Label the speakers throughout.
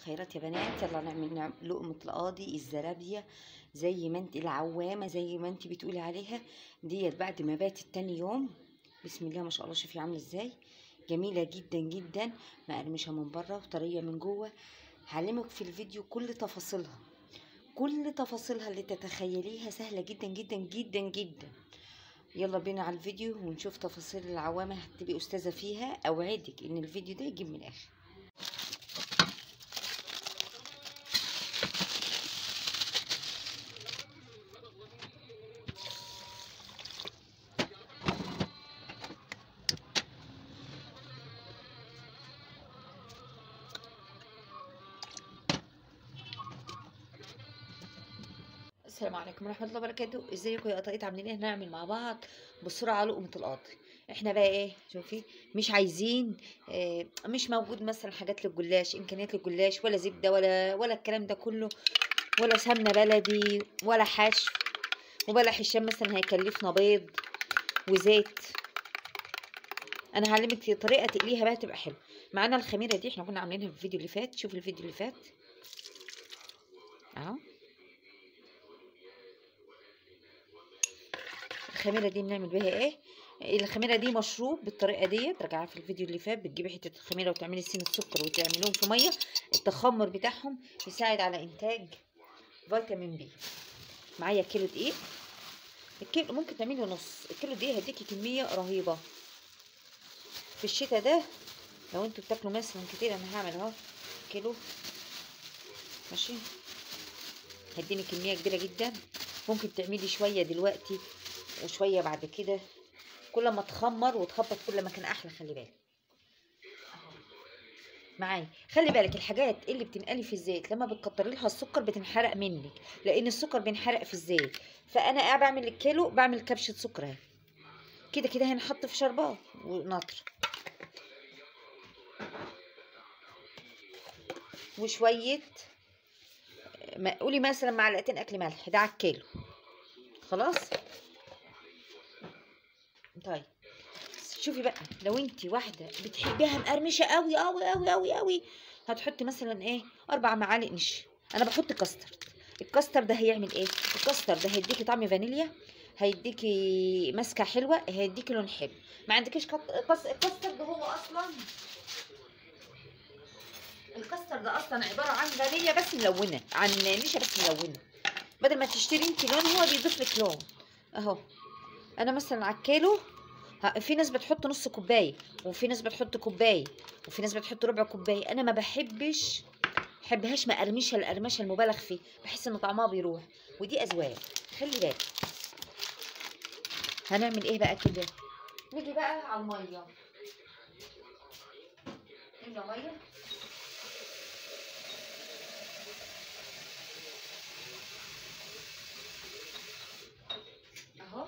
Speaker 1: الخيرات يا بنات يلا نعمل نعم- لقمة القاضي الزرابية زي ما انت العوامة زي ما انت بتقولي عليها ديت بعد ما باتت تاني يوم بسم الله ما شاء الله شوفي عاملة ازاي جميلة جدا جدا مقرمشة من بره وطرية من جوه هعلمك في الفيديو كل تفاصيلها كل تفاصيلها اللي تتخيليها سهلة جدا جدا جدا جدا يلا بينا على الفيديو ونشوف تفاصيل العوامة هتبقي أستاذة فيها أوعدك إن الفيديو ده يجيب من الآخر السلام عليكم ورحمة الله وبركاته ازيكم يا قطايط عاملين ايه هنعمل مع بعض بسرعة لقمة القاضي احنا بقى ايه شوفي مش عايزين اه مش موجود مثلا حاجات للجلاش امكانيات للجلاش ولا زبدة ولا ولا الكلام ده كله ولا سمنة بلدي ولا حشو وبلح الشام مثلا هيكلفنا بيض وزيت انا هعلمك طريقة تقليها بقى تبقى حلوة معانا الخميرة دي احنا كنا عاملينها في الفيديو اللي فات شوفي الفيديو اللي فات اهو الخميره دي بنعمل بيها ايه الخميره دي مشروب بالطريقه ديت راجعه في الفيديو اللي فات بتجيبي حته الخميره وتعملي سين السكر وتعمليهم في ميه التخمر بتاعهم يساعد على انتاج فيتامين بي معايا كيلو دقيق الكيلو ممكن تعملي نص الكيلو دقيق هيديكي كميه رهيبه في الشتاء ده لو انتوا بتاكلوا مثلا كتير انا هعمل اهو كيلو ماشي هيديني كميه كبيره جدا ممكن تعملي شويه دلوقتي وشويه بعد كده كل ما تخمر وتخبط كل ما كان احلى خلي بالك معايا خلي بالك الحاجات اللي بتنقلي في الزيت لما بتكتري لها السكر بتنحرق منك لان السكر بينحرق في الزيت فانا قاعده بعمل الكيلو بعمل كبشه سكر اهي كده كده هنحط في شربات ونطر وشويه قولي مثلا معلقتين اكل ملح ده على الكيلو خلاص طيب شوفي بقى لو انت واحده بتحبيها مقرمشه قوي قوي قوي قوي قوي هتحطي مثلا ايه اربع معالق نشا انا بحط كاسترد الكاستر ده هيعمل ايه الكاستر ده هيديكي طعم فانيليا هيديكي ماسكه حلوه هيديكي لون حلو ما عندكيش الكاستر ده هو اصلا الكاستر ده اصلا عباره عن فانيليا بس ملونه عن نشا بس ملونه بدل ما تشتري انت لون هو بيضيف لك لون اهو انا مثلا على الكيلو في ناس بتحط نص كوبايه وفي ناس بتحط كوبايه وفي ناس بتحط ربع كوبايه انا ما بحبش بحبهاش مقرمشه القرمشه المبالغ فيه بحس ان طعمها بيروح ودي اذواق خلي بالك هنعمل ايه بقى كده نيجي بقى على الميه نملى ميه اهو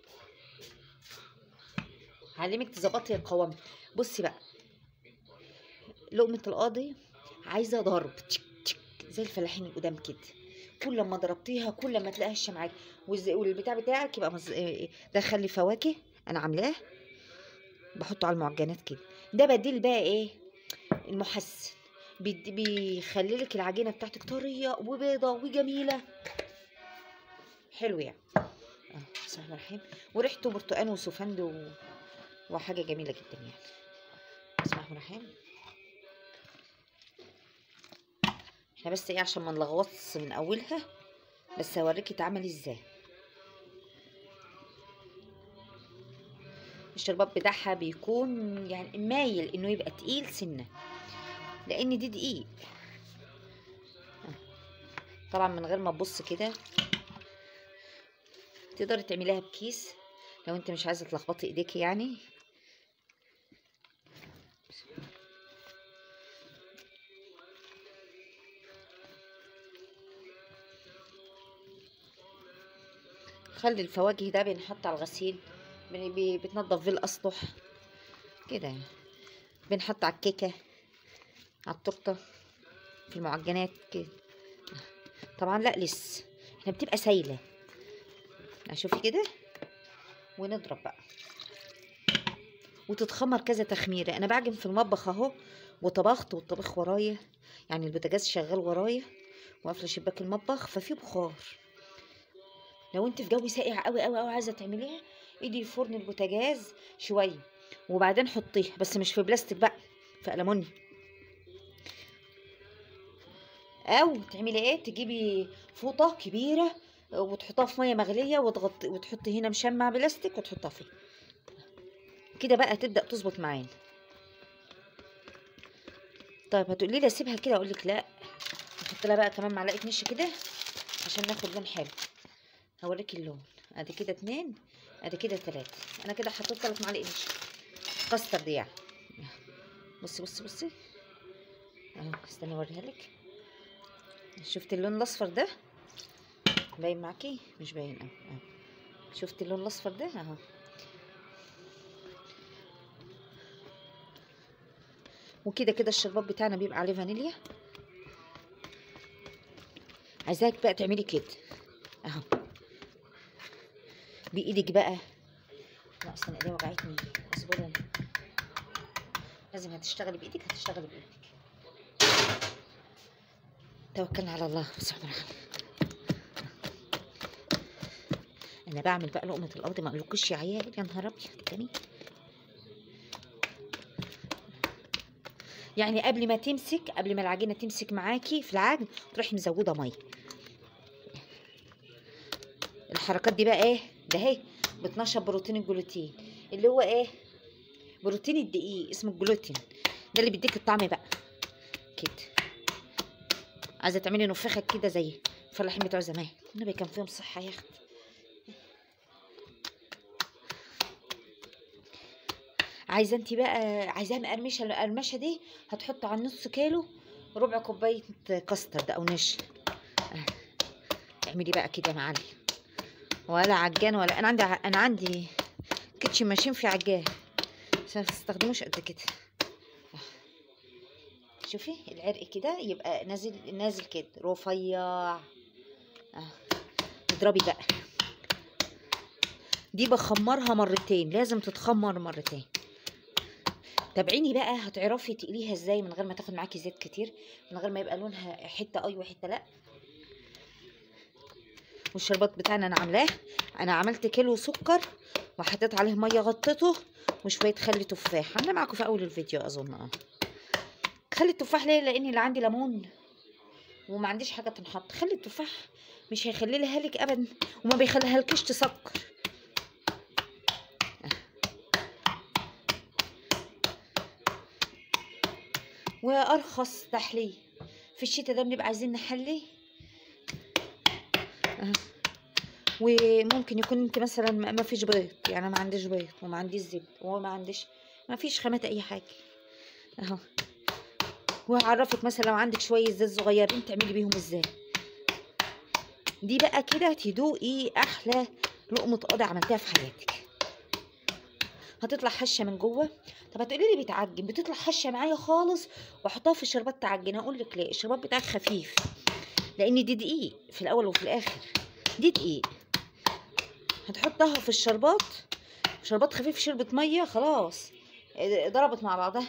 Speaker 1: هعلمك تظبطي القوام بصي بقى لقمة القاضي عايزة ضرب تشك تشك زي الفلاحين القدام كده كل ما ضربتيها كل ما تلاقيها هشه معاكي والبتاع بتاعك يبقى مز... دخلي فواكه انا عاملاه بحطه على المعجنات كده ده بديل بقى ايه المحسن بيخلي لك العجينه بتاعتك طريه وبيضه وجميله حلو يعني بسم الله الرحمن الرحيم وريحته برتقان وسفند و... وحاجه جميله جدا يعني بسم الله الرحمن الرحيم احنا بس ايه عشان ما نلغوص من اولها بس هوريكي اتعمل ازاي الشربات بتاعها بيكون يعني مايل انه يبقى تقيل سنه لان دي دقيق طبعا من غير ما تبص كده تقدري تعمليها بكيس لو انت مش عايزه تلخبطي ايديكي يعني خلي الفواكه ده بنحط على الغسيل بتنضف فيه الاسطح كده بنحط على الكيكه على التورته في المعجنات كده طبعا لا لسه احنا بتبقى سايله شوفي كده ونضرب بقى وتتخمر كذا تخميره انا بعجن في المطبخ اهو وطبخت والطبخ ورايا يعني البوتاجاز شغال ورايا وقافله شباك المطبخ ففي بخار لو انت في جو ساقع قوي قوي قوي عايزه تعمليها ايدي فرن البوتاجاز شويه وبعدين حطيها بس مش في بلاستيك بقى في ألمونيوم او تعملي ايه تجيبي فوطه كبيره وتحطها في ميه مغليه وتغطي وتحطي هنا مشمع بلاستيك وتحطها فيه كده بقى تبدا تظبط معانا طيب هتقولي لي اسيبها كده اقول لك لا نحط لها بقى كمان معلقه نشا كده عشان ناخد لون حلو هوريك اللون ادي كده اتنين ادي كده تلاته انا كده حطيت تلات معالق نشا كاسترد يعني بصي بصي بصي اهو استني اوريها لك شفت اللون الاصفر ده باين معاكي مش باين اهو اهو شفت اللون الاصفر ده اهو وكده كده الشربات بتاعنا بيبقى عليه فانيليا عايزاك بقى تعملي كده اهو بايدك بقى لا اصل انا ايدي وجعتني اصبري أنا. لازم هتشتغلي بايدك هتشتغلي بايدك توكلنا على الله بسم الله الرحمن انا بعمل بقى لقمه الارض ما اقولكوش يا عيال يا نهار ابيض تاني يعني قبل ما تمسك قبل ما العجينه تمسك معاكي في العجن تروحي مزوده ميه الحركات دي بقى ايه ده اهي بتنشط بروتين الجلوتين اللي هو ايه بروتين الدقيق اسمه الجلوتين ده اللي بيديك الطعم بقى كده عايزه تعملي نفخه كده زي الفلاحين بتوع زمان النبي كان فيهم صحه يا اختي عايزه انت بقى عايزاها مقرمشه القرمشه دي هتحط على النص كيلو ربع كوبايه كاسترد او نشا آه. اعملي بقى كده يا معلم ولا عجان ولا انا عندي ع- انا عندي كيتشن ماشين في عجان بس ما بستخدموش قد كده آه. شوفي العرق كده يبقى نازل نازل كده رفيع اه اضربي بقى دي بخمرها مرتين لازم تتخمر مرتين تابعيني بقى هتعرفي تقليها ازاي من غير ما تاخد معاكي زيت كتير من غير ما يبقى لونها حته اي وحته لا والشربات بتاعنا انا عاملاه انا عملت كيلو سكر وحطيت عليه ميه غطيته وشويه خل تفاح عامله معاكم في اول الفيديو اظن اه خلي التفاح ليه لان اللي عندي ليمون وما عنديش حاجه تنحط خلي التفاح مش هيخلي لها لك ابدا وما بيخليها لكش تسكر وارخص تحليه في الشتاء ده بنبقى عايزين نحلي آه. وممكن يكون انت مثلا ما ما فيش بيض يعني أنا ما عنديش بيض وما عنديش زبد وما عنديش ما فيش خامات اي حاجه اهو وهعرفك مثلا لو عندك شويه زيت صغيرين تعملي بيهم ازاي دي بقى كده تدوقي احلى لقمه قاضي عملتها في حياتك هتطلع هشه من جوه طب هتقولي لي بيتعجن بتطلع هشه معايا خالص واحطها في الشربات تعجن اقول لك ليه الشربات بتاعك خفيف لان دي دقيق في الاول وفي الاخر دي دقيق هتحطها في الشربات شربات خفيف شربت ميه خلاص اه، ضربت مع بعضها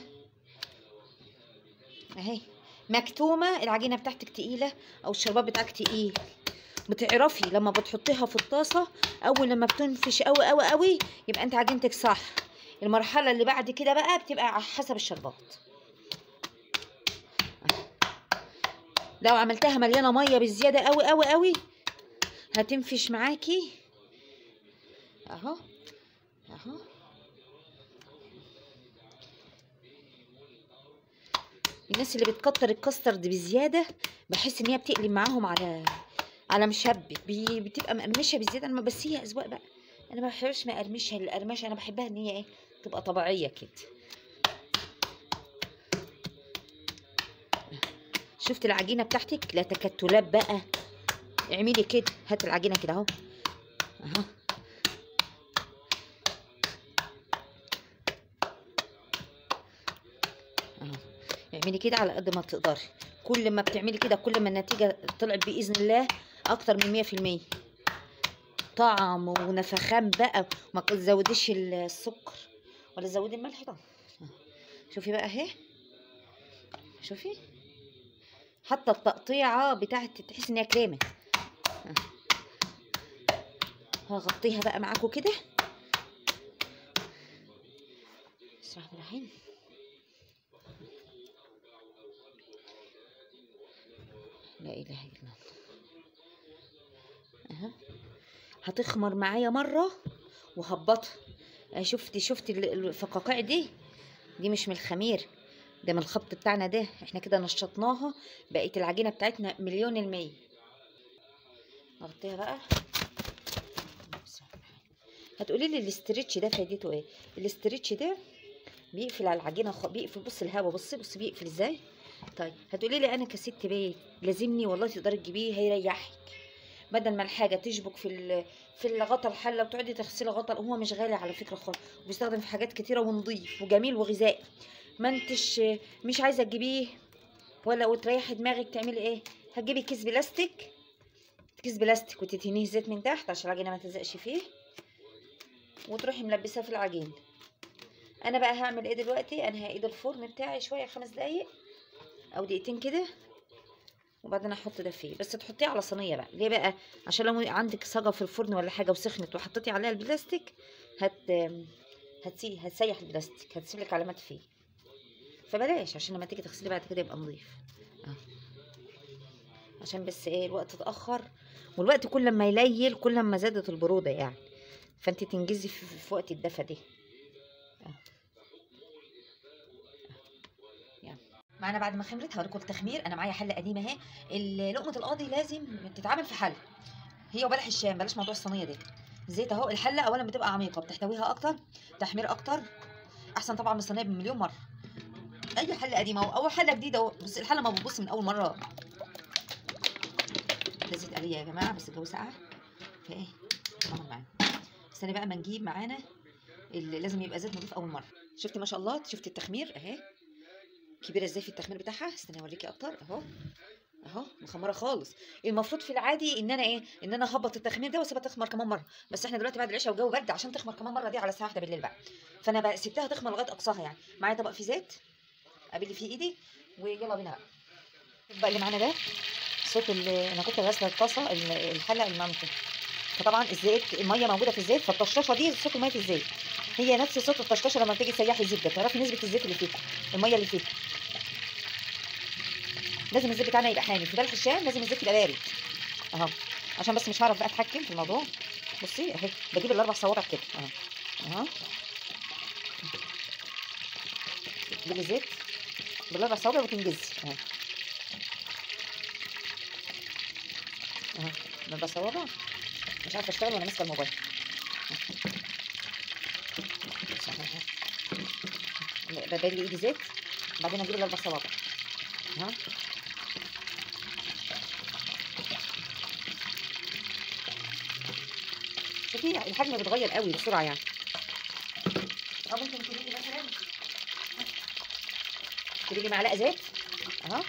Speaker 1: اهي مكتومه العجينه بتاعتك تقيله او الشربات بتاعك تقيل بتعرفي لما بتحطيها في الطاسه اول لما بتنفش قوي قوي قوي يبقى انت عجينتك صح المرحله اللي بعد كده بقى بتبقى على حسب الشربات لو عملتها مليانه ميه بزياده قوي قوي قوي هتنفش معاكي اهو اهو الناس اللي بتكتر الكاسترد بزياده بحس ان هي بتقلب معاهم على على مشبك بي- بتبقى مقرمشه بزياده انا بس هي اذواق بقى انا ما بحبش مقرمشه القرمشه انا بحبها ان هي ايه تبقى طبيعيه كده شفت العجينه بتاعتك لا تكتلات بقى اعملي كده هات العجينه كده اهو اهو اهو اعملي كده على قد ما تقدري كل ما بتعملي كده كل ما النتيجه طلعت باذن الله اكتر من مية في المية طعم ونفخان بقى وما تزوديش السكر ولا تزودي الملح طبعا شوفي بقى اهي شوفي حتى التقطيعه بتاعت تحس ان هي كريمه هغطيها بقى معاكم كده بسم الله الرحمن الرحيم لا اله الا الله اها هتخمر معايا مره وهبطها أه شفتي شفتي ال- الفقاقيع دي دي مش من الخمير ده من الخبط بتاعنا ده احنا كده نشطناها بقت العجينه بتاعتنا مليون المية نغطيها بقى بسم الله الرحمن الرحيم. هتقولي لي الاسترتش ده فايدته ايه الاسترتش ده بيقفل على العجينه خ... بيقفل بص الهوا بصي بصي بيقفل ازاي طيب هتقولي لي انا كست بيت لازمني والله تقدري تجيبيه هيريحك بدل ما الحاجه تشبك في ال... في الغطا الحله وتقعدي تغسلي غطا هو مش غالي على فكره خالص وبيستخدم في حاجات كتيره ونضيف وجميل وغذائي ما انتش مش عايزه تجيبيه ولا وتريحي دماغك تعملي ايه هتجيبي كيس بلاستيك كيس بلاستيك وتدهنيه زيت من تحت عشان العجينه ما تلزقش فيه وتروحي ملبساه في العجين انا بقى هعمل ايه دلوقتي انا هقيد الفرن بتاعي شويه خمس دقايق او دقيقتين كده وبعدين احط ده فيه بس تحطيه على صينيه بقى ليه بقى عشان لو عندك صاجه في الفرن ولا حاجه وسخنت وحطيتي عليها البلاستيك هت هتسي... هتسيح البلاستيك هتسيب لك علامات فيه فبلاش عشان لما تيجي تغسلي بعد كده يبقى نظيف اه عشان بس ايه الوقت اتاخر والوقت كل ما يليل كل ما زادت البروده يعني فانت تنجزي في, في وقت الدفا دي اه يعني. معانا بعد ما خمرت هوريكم التخمير انا معايا حله قديمه اهي ال- لقمه القاضي لازم تتعمل في حله هي وبلح الشام بلاش موضوع الصينيه دي زيت اهو الحله اولا بتبقى عميقه بتحتويها اكتر تحمير اكتر احسن طبعا من الصينيه بمليون مره اي حله قديمه او أو حله جديده اهو بس الحله ما بتبص من اول مره ده زيت قليه يا جماعه بس الجو ساقع فايه طبعا معانا استني بقى ما نجيب معانا اللي لازم يبقى زيت نضيف اول مره شفتي ما شاء الله شفتي التخمير اهي كبيره ازاي في التخمير بتاعها استني اوريكي اكتر اهو اهو مخمره خالص المفروض في العادي ان انا ايه ان انا اهبط التخمير ده واسيبها تخمر كمان مره بس احنا دلوقتي بعد العشاء والجو برد عشان تخمر كمان مره دي على الساعه 1 بالليل بقى فانا بقى سبتها تخمر لغايه اقصاها يعني معايا طبق فيه زيت ابلي فيه ايدي ويلا بينا بقى بقى اللي معانا ده صوت ال- انا كنت غاسله الطاسه ال- الحله المامتي فطبعا الزيت الميه موجوده في الزيت فالطشاشه دي صوت ميه الزيت هي نفس صوت الطشطشه لما تيجي تسيحي الزبده تعرفي نسبه الزيت اللي فيها الميه اللي فيها لازم الزيت بتاعنا يبقى حامي في بلح الشام لازم الزيت يبقى بارد اهو عشان بس مش هعرف بقى اتحكم في الموضوع بصي اهي بجيب الاربع صوابع كده اهو اهو تجيبي زيت بالاربع صوابع وتنجزي اهو اهو الاربع صوابع مش عارفه اشتغل وانا ماسكه الموبايل ببالي ايدي زيت بعدين اجيب الاربع صوابع اهو شوفي الحجم بيتغير قوي بسرعه يعني اه ممكن تجيبي مثلا تجيبي معلقه زيت اهو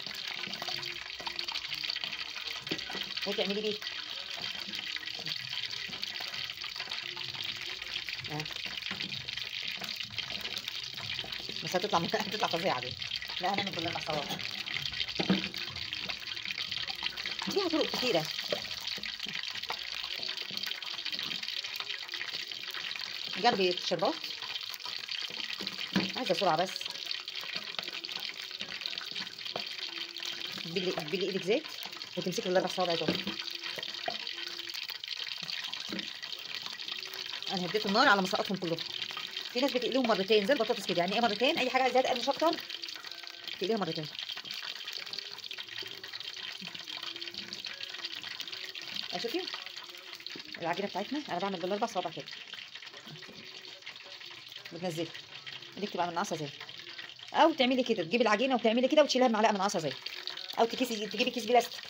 Speaker 1: وتعملي بيه اه بس هتطلع هتطلع فظيعه دي لا هنعمل بالاربع صوابع ليها طرق كتيره جنبي الشربات عايزه سرعه بس تبلي تبلي ايدك زيت وتمسكي الاربع صوابع دول انا هديت النار على ما سقطهم كلهم في ناس بتقليهم مرتين زي البطاطس كده يعني ايه مرتين اي حاجه عايزاها تقل مش اكتر تقليها مرتين شوفي العجينه بتاعتنا انا بعمل بالاربع صوابع كده بتنزلي دي بتبقى من عصا زي او تعملي كده تجيبي العجينه وتعملي كده وتشيلها بمعلقه من عصا زي او تكيسي تجيبي كيس بلاستيك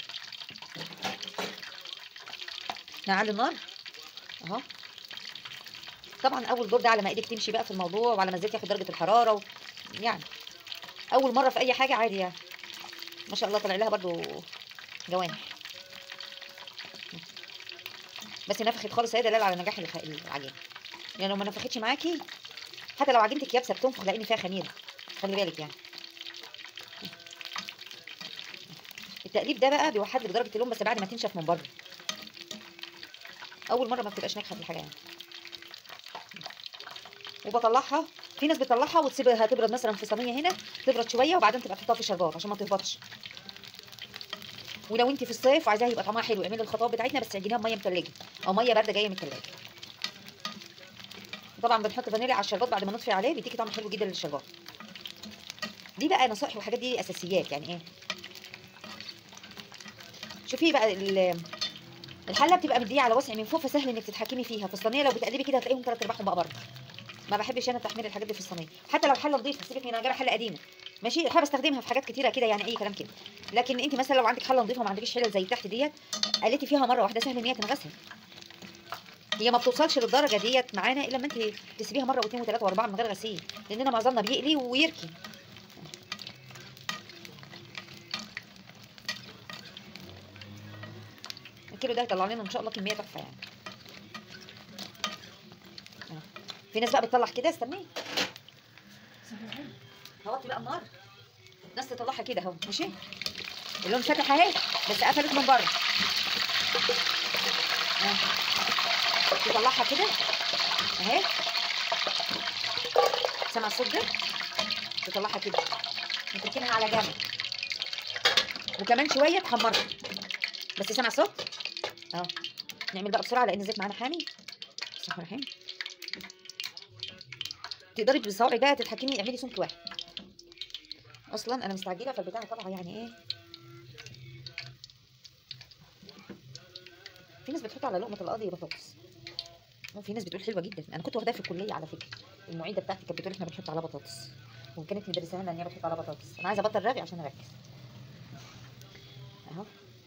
Speaker 1: نعلي النار اهو طبعا اول دور ده على ما ايدك تمشي بقى في الموضوع وعلى ما الزيت ياخد درجه الحراره و... يعني اول مره في اي حاجه عادي يعني ما شاء الله طلع لها برضو جوانح بس نفخت خالص هي دلاله على نجاح الخ- العجينه يعني لو ما نفختش معاكي حتى لو عجينتك يابسه بتنفخ لان فيها خميره خلي بالك يعني التقليب ده بقى بيوحد لك درجه اللون بس بعد ما تنشف من بره اول مره ما بتبقاش ناجحه في الحاجه يعني وبطلعها في ناس بتطلعها وتسيبها تبرد مثلا في صينيه هنا تبرد شويه وبعدين تبقى تحطها في الشربات عشان ما تهبطش ولو انت في الصيف وعايزاها يبقى طعمها حلو اعملي الخطوات بتاعتنا بس عجنيها بميه متلجه او ميه بارده جايه من التلاجه طبعا بنحط فانيليا على الشربات بعد ما نطفي عليه بيديكي طعم حلو جدا للشربات دي بقى نصائح والحاجات دي اساسيات يعني ايه شوفي بقى ال- الحله بتبقى مديه على وسع من فوق فسهل انك تتحكمي فيها في الصينيه لو بتقلبي كده هتلاقيهم ثلاث ارباعهم بقى بره ما بحبش انا تحميل الحاجات دي في الصينيه حتى لو حله نظيفه سيبك من انا حله قديمه ماشي الحله بستخدمها في حاجات كتيره كده يعني اي كلام كده لكن انت مثلا لو عندك حله نظيفه وما عندكيش حله زي تحت ديت قلتي فيها مره واحده سهل ان هي تنغسل هي ما بتوصلش للدرجه ديت معانا الا لما انت تسيبيها مره واثنين وثلاثه واربعه من غير غسيل لاننا معظمنا بيقلي ويركي الكيلو ده هيطلع لنا ان شاء الله كميه تحفه يعني أهو. في ناس بقى بتطلع كده استني هوطي بقى النار ناس تطلعها كده اهو ماشي اللون فاتح اهي بس قفلت من بره أهو. تطلعها كده اهي سمع الصوت ده تطلعها كده وتركنها على جنب وكمان شويه تحمرها بس سمع صوت اهو نعمل بقى بسرعه لان الزيت معانا حامي بسم الله الرحمن الرحيم تقدري بصوابعك بقى تتحكمي اعملي سمك واحد اصلا انا مستعجله فالبتاعه طالعه يعني ايه في ناس بتحط على لقمه القاضي بطاطس وفي ناس بتقول حلوه جدا انا كنت واخداها في الكليه على فكره المعيده بتاعتي كانت بتقول احنا بنحط عليها بطاطس وكانت مدرسه لنا ان هي بتحط عليها بطاطس انا عايزه ابطل رغي عشان اركز اهو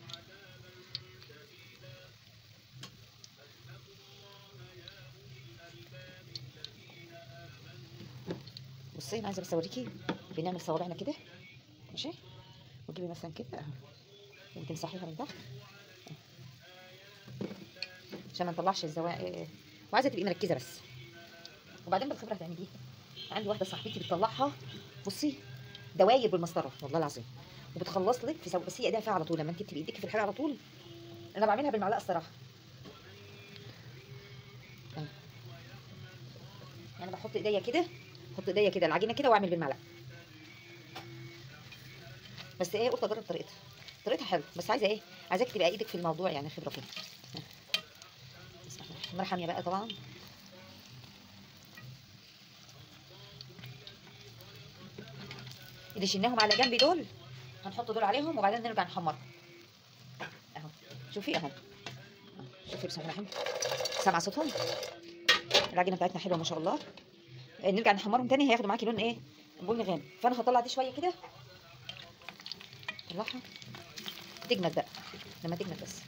Speaker 1: بصي انا عايزه بس اوريكي بنعمل صوابعنا كده ماشي وتجيبي مثلا كده اهو وتمسحيها من تحت أهو. عشان ما نطلعش الزوايا وعايزه تبقي مركزه بس وبعدين بالخبره هتعمليها عندي واحده صاحبتي بتطلعها بصي دواير بالمسطره والله العظيم وبتخلص لك في سو... بس هي ايديها فيها على طول لما انت بتبقي ايديك في الحاجه على طول انا بعملها بالمعلقه الصراحه أهو. يعني بحط ايديا كده احط ايديا كده العجينه كده واعمل بالمعلقه بس ايه قلت اجرب طريقتها طريقتها حلوه بس عايزه ايه عايزاك تبقى ايدك في الموضوع يعني خبره فيه بسم الله النار حاميه بقى طبعا اللي شلناهم على جنب دول هنحط دول عليهم وبعدين نرجع نحمرهم اهو شوفي اهو أهو. شوفي بسم الله الرحمن الرحيم سامعه صوتهم العجينه بتاعتنا حلوه ما شاء الله آه، نرجع نحمرهم تاني هياخدوا معاكي لون ايه بني غامق فانا هطلع دي شويه كده طلعها تجمد بقى لما تجمد بس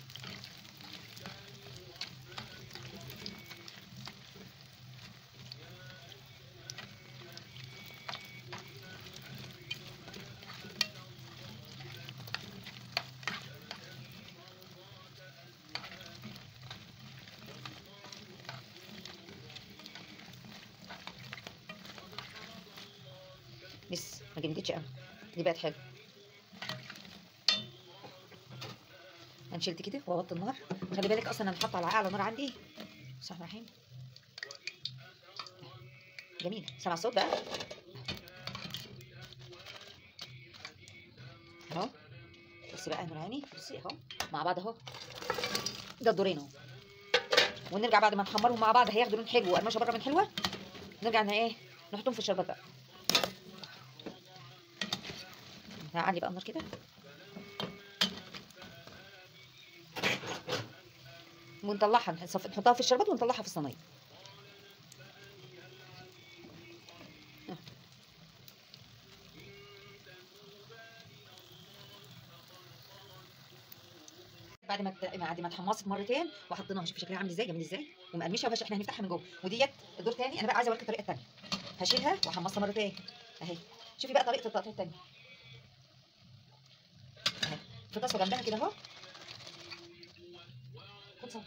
Speaker 1: لسه ما جمدتش قوي دي بقت حلوه انا شلت كده ووطي النار خلي بالك اصلا انا حاطه على اعلى نار عندي بسم الله الرحمن الرحيم جميل سمع الصوت بقى اهو بصي بقى يا نوراني بصي اهو مع بعض اهو ده الدورين اهو ونرجع بعد ما نحمرهم مع بعض هياخدوا لون حلو وقرمشه بره من حلوه نرجع ن- ايه نحطهم في الشربات بقى نعلي بقى النار كده ونطلعها نصف- نحطها في الشربات ونطلعها في الصينيه آه. بعد ما ت- بعد ما اتحمصت مرتين وحطيناها شوفي شكلها عامل ازاي جميل ازاي ومقرمشه وبس احنا هنفتحها من جوه وديت الدور تاني انا بقى عايزه اوريك الطريقه التانيه هشيلها واحمصها مرتين اهي شوفي بقى طريقه التقطيع التانيه اهي في طاسه جنبها كده اهو خد صور.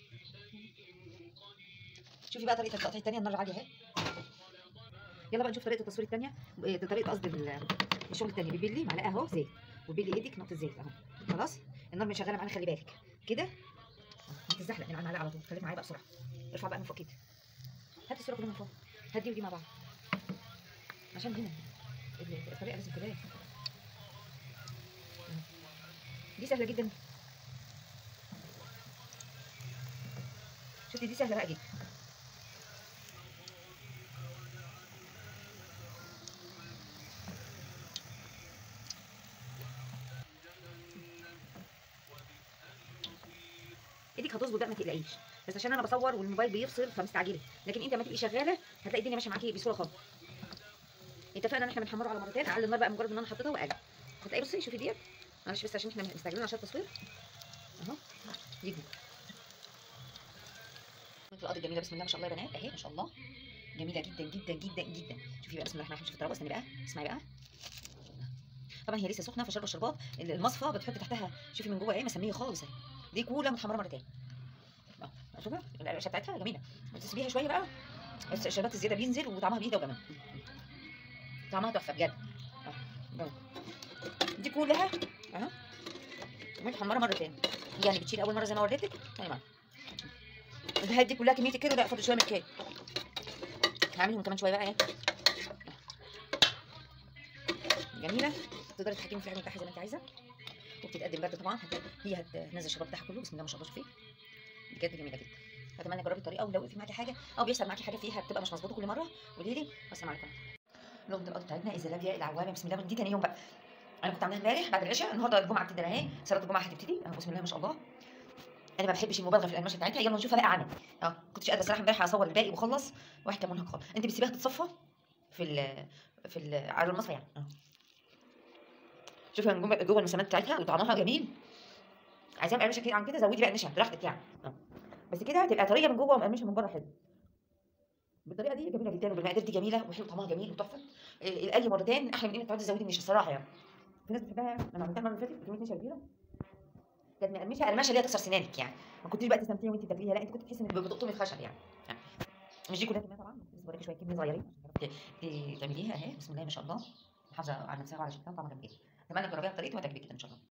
Speaker 1: شوفي بقى طريقه التقطيع التانيه النار عاليه اهي يلا بقى نشوف طريقه التصوير التانيه إيه، طريقه قصدي ال- الشغل التاني بتبلي معلقه اهو زيت وبيلي ايدك نقطه زيت اهو خلاص النار مشغله معانا خلي بالك كده هتتزحلق من على المعلقه على طول خليك معايا بقى بسرعه ارفع بقى من فوق كده هات الصوره كلها من فوق هات دي ودي مع بعض عشان هنا ال- الطريقه لازم تبان دي سهله جدا شفتي دي سهله بقى جدا ايدك هتظبط بقى ما تقلقيش بس عشان انا بصور والموبايل بيفصل فمستعجله لكن انت لما تبقي شغاله هتلاقي الدنيا ماشيه معاكي بسهوله خالص اتفقنا ان احنا بنحمره على مرتين اعلي النار بقى مجرد ان انا حطيتها واقلب هتلاقي بصي شوفي ديت معلش بس عشان احنا مستعجلين عشان التصوير اهو دي دي القاضي الجميله بسم الله ما شاء الله يا بنات اهي ما شاء الله جميله جدا جدا جدا جدا شوفي بقى بسم الله الرحمن الرحيم شوفي الطرابه استني بقى اسمعي بقى طبعا هي لسه سخنه فشرب الشربات المصفى بتحط تحتها شوفي من جوه ايه مسميه خالص اهي دي كولا متحمره مرتين اه شوفي القرشه بتاعتها جميله وتسيبيها شويه بقى بس الشربات الزياده بينزل وطعمها بيهدى وكمان طعمها تحفه بجد اه جميل. دي كلها اهو متحمره مرتين يعني بتشيل اول مره زي ما وريتك ثاني مره هدي كلها كميه الكيلو لا فاضل شويه من الكيلو هعملهم كمان شويه بقى ايه جميله تقدري تتحكمي في العجن بتاعها زي ما انت عايزه وبتتقدم برده طبعا هت... هي هتنزل الشراب بتاعها كله بسم الله ما شاء الله شوفي بجد جميله جدا اتمنى تجربي الطريقه ولو في معاكي حاجه او بيحصل معاكي حاجه فيها بتبقى مش مظبوطه كل مره قولي لي والسلام عليكم لقمه القط بتاعتنا الزلابيه العوامه بسم الله دي تاني يوم بقى انا كنت عاملاها امبارح بعد العشاء النهارده الجمعه بتبدا اهي صلاه الجمعه هتبتدي اهو بسم الله ما شاء الله انا ما بحبش المبالغه في القماشه بتاعتها يلا نشوفها بقى عنها اه كنتش قادره الصراحه امبارح اصور الباقي وخلص واحد كان مرهق خالص انت بتسيبيها تتصفى في ال في ال على المصفى يعني اه شوفي من جوه جوه المسامات بتاعتها وطعمها جميل عايزاها مقرمشه كده عن كده زودي بقى النشا براحتك يعني اه بس كده هتبقى طريه من جوه ومقرمشه من بره حلو بالطريقه دي جميله جدا وبالمقادير دي جميله وحلو طعمها جميل وتحفه ال- القلي مرتين احلى من انك تقعدي تزودي النشا الصراحه يعني في ناس بتحبها لما عملتها المره اللي فاتت كميه نشا كبيره كانت مقرمشه قرمشه اللي هي تكسر سنانك يعني ما كنتيش بقى تستمتعي وانت بتاكليها لا انت كنت تحسي انك بتقطمي الخشب يعني يعني مش دي كلها كميه طبعا بس بوريكي شويه كميه صغيرين عشان تعرفي تعمليها اهي بسم الله ما شاء الله محافظه على نفسها وعلى شكلها طعمها جميل جدا اتمنى تجربيها بطريقتي وهتعجبك جدا ان شاء الله